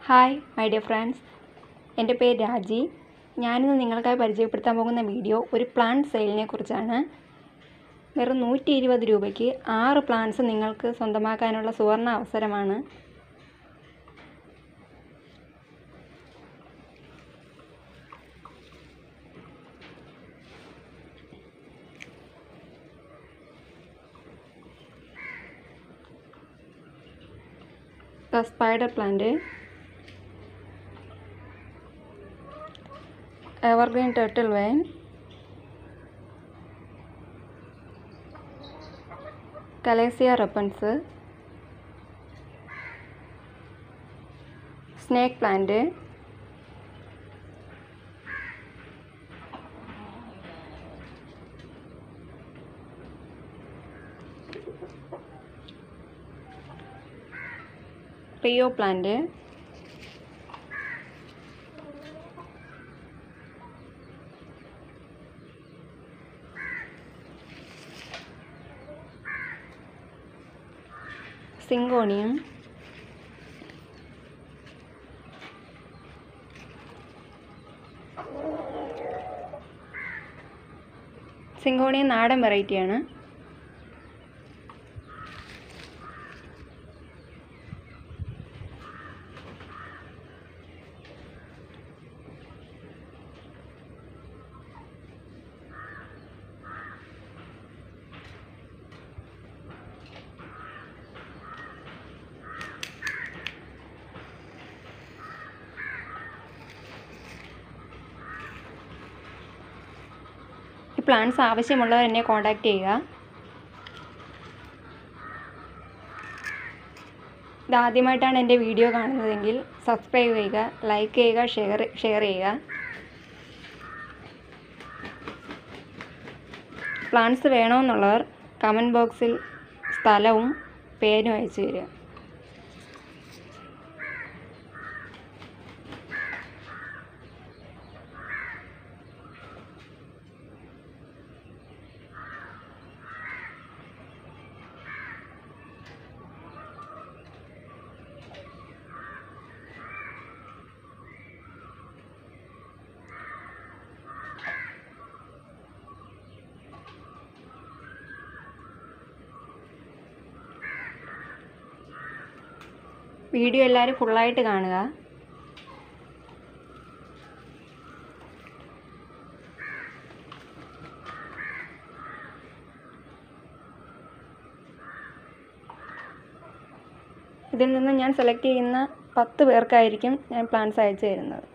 hi my dear friends എൻ്റെ പേര് രാജി ഞാനിന്ന് നിങ്ങൾക്കായി പരിചയപ്പെടുത്താൻ പോകുന്ന വീഡിയോ ഒരു പ്ലാന്റ് സെയിലിനെ കുറിച്ചാണ് വെറും നൂറ്റി ഇരുപത് രൂപയ്ക്ക് ആറ് പ്ലാന്റ്സ് നിങ്ങൾക്ക് സ്വന്തമാക്കാനുള്ള സുവർണ അവസരമാണ് spider plant evergreen turtle vine callisia repens snake plant rio plant syngonium syngonium നാടൻ വെറൈറ്റിയാണ് ഈ പ്ലാൻസ് ആവശ്യമുള്ളവർ എന്നെ കോൺടാക്റ്റ് ചെയ്യുക ഇതാദ്യമായിട്ടാണ് എൻ്റെ വീഡിയോ കാണുന്നതെങ്കിൽ സബ്സ്ക്രൈബ് ചെയ്യുക ലൈക്ക് ചെയ്യുക ഷെയർ ഷെയർ ചെയ്യുക പ്ലാൻസ് വേണമെന്നുള്ളവർ കമൻറ്റ് ബോക്സിൽ സ്ഥലവും പേരും അയച്ചു തരിക വീഡിയോ എല്ലാവരും ഫുള്ളായിട്ട് കാണുക ഇതിൽ നിന്ന് ഞാൻ സെലക്ട് ചെയ്യുന്ന പത്ത് പേർക്കായിരിക്കും ഞാൻ പ്ലാൻസ് അയച്ചു തരുന്നത്